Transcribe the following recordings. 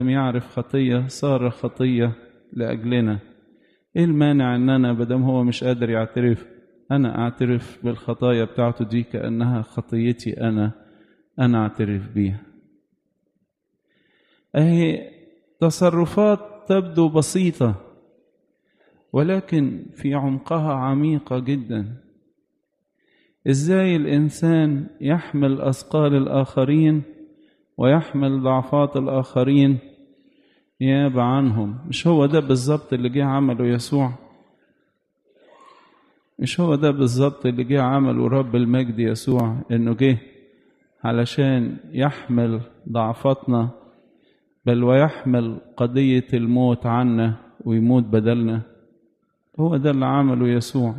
يعرف خطية صار خطية لأجلنا إيه المانع إن أنا بدم هو مش قادر يعترف أنا أعترف بالخطايا بتاعته دي كأنها خطيتي أنا أنا أعترف بيها أهي تصرفات تبدو بسيطة ولكن في عمقها عميقة جدا إزاي الإنسان يحمل أثقال الآخرين ويحمل ضعفات الآخرين نيابة عنهم مش هو ده بالظبط اللي جه عمله يسوع مش هو ده بالظبط اللي جه عمله رب المجد يسوع انه جه علشان يحمل ضعفاتنا بل ويحمل قضية الموت عنا ويموت بدلنا هو ده اللي عمله يسوع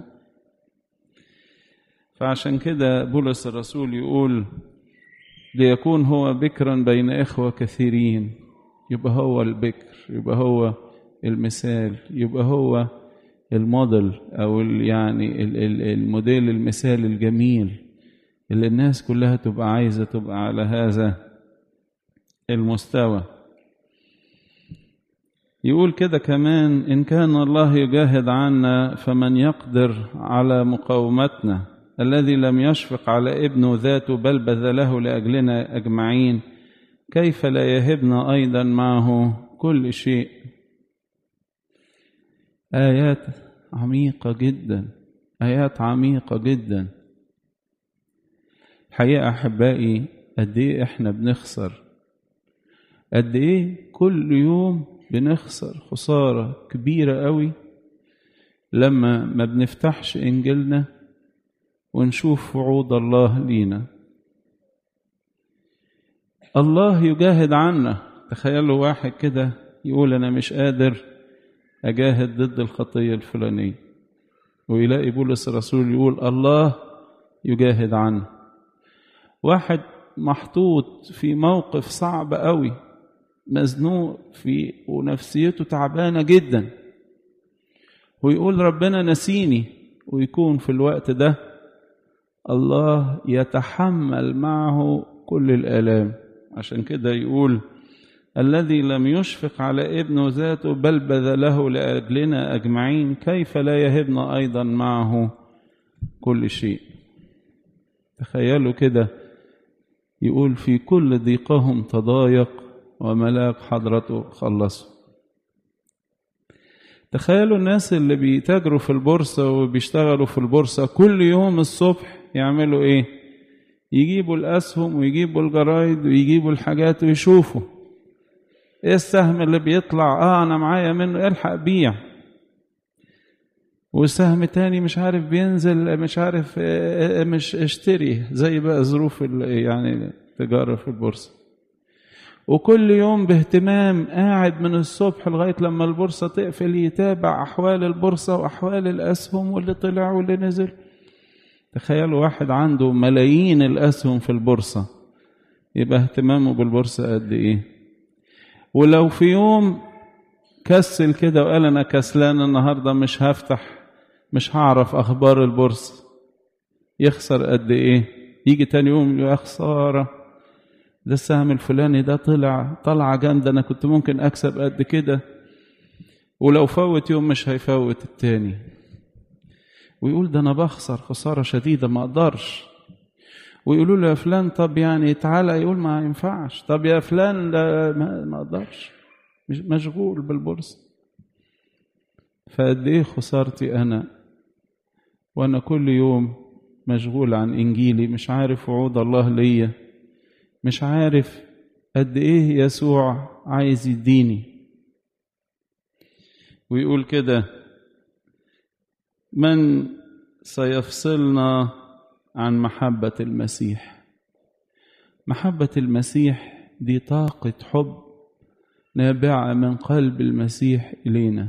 فعشان كده بولس الرسول يقول ليكون هو بكرا بين إخوة كثيرين يبقى هو البكر يبقى هو المثال يبقى هو الموديل أو يعني الموديل المثال الجميل اللي الناس كلها تبقى عايزة تبقى على هذا المستوى يقول كده كمان إن كان الله يجاهد عنا فمن يقدر على مقاومتنا الذي لم يشفق على ابنه ذاته بل بذله لأجلنا أجمعين كيف لا يهبنا أيضا معه كل شيء آيات عميقة جدا آيات عميقة جدا الحقيقة أحبائي قد إيه إحنا بنخسر قد إيه كل يوم بنخسر خسارة كبيرة قوي لما ما بنفتحش إنجيلنا ونشوف وعود الله لينا الله يجاهد عنا تخيلوا واحد كده يقول أنا مش قادر أجاهد ضد الخطية الفلانية ويلاقي بولس الرسول يقول الله يجاهد عنه واحد محطوط في موقف صعب قوي مزنوق في ونفسيته تعبانة جدا ويقول ربنا نسيني ويكون في الوقت ده الله يتحمل معه كل الآلام عشان كده يقول الذي لم يشفق على ابنه ذاته بل بذله لأجلنا أجمعين كيف لا يهبنا أيضا معه كل شيء تخيلوا كده يقول في كل ضيقهم تضايق وملاك حضرته خلصوا تخيلوا الناس اللي بيتاجروا في البورصة وبيشتغلوا في البورصة كل يوم الصبح يعملوا ايه يجيبوا الأسهم ويجيبوا الجرايد ويجيبوا الحاجات ويشوفوا ايه السهم اللي بيطلع اه انا معايا منه الحق بيع وسهم تاني مش عارف بينزل مش عارف مش اشتري زي بقى ظروف يعني التجارة في البورصة وكل يوم باهتمام قاعد من الصبح لغاية لما البورصة تقفل يتابع أحوال البورصة وأحوال الأسهم واللي طلع واللي نزل تخيلوا واحد عنده ملايين الأسهم في البورصة يبقى اهتمامه بالبورصة قد إيه ولو في يوم كسل كده وقال أنا كسلان النهاردة مش هفتح مش هعرف أخبار البورصة يخسر قد إيه يجي تاني يوم يا خسارة ده السهم الفلاني ده طلع طلعة جامدة أنا كنت ممكن أكسب قد كده ولو فوت يوم مش هيفوت التاني ويقول ده أنا بخسر خسارة شديدة ما أقدرش ويقولوا له يا فلان طب يعني تعالى يقول ما ينفعش طب يا فلان لا ما أقدرش مش مشغول بالبورصة فقد إيه خسارتي أنا وأنا كل يوم مشغول عن إنجيلي مش عارف وعود الله ليا مش عارف قد ايه يسوع عايز يديني ويقول كده من سيفصلنا عن محبة المسيح محبة المسيح دي طاقة حب نابعة من قلب المسيح إلينا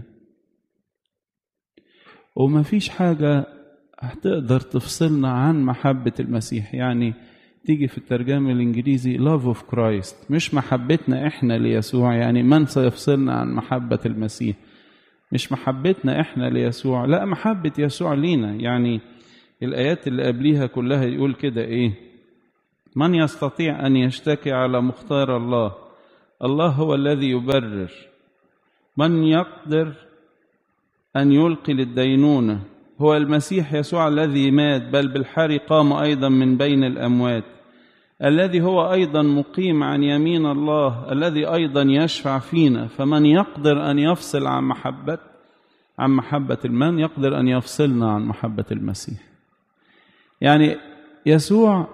وما فيش حاجة هتقدر تفصلنا عن محبة المسيح يعني تيجي في الترجمة الإنجليزي love of Christ مش محبتنا إحنا ليسوع يعني من سيفصلنا عن محبة المسيح مش محبتنا إحنا ليسوع لا محبة يسوع لينا يعني الآيات اللي قبليها كلها يقول كده إيه من يستطيع أن يشتكي على مختار الله الله هو الذي يبرر من يقدر أن يلقي للدينونة هو المسيح يسوع الذي مات بل بالحري قام أيضا من بين الأموات الذي هو أيضا مقيم عن يمين الله الذي أيضا يشفع فينا فمن يقدر أن يفصل عن محبة عن محبة المن يقدر أن يفصلنا عن محبة المسيح يعني يسوع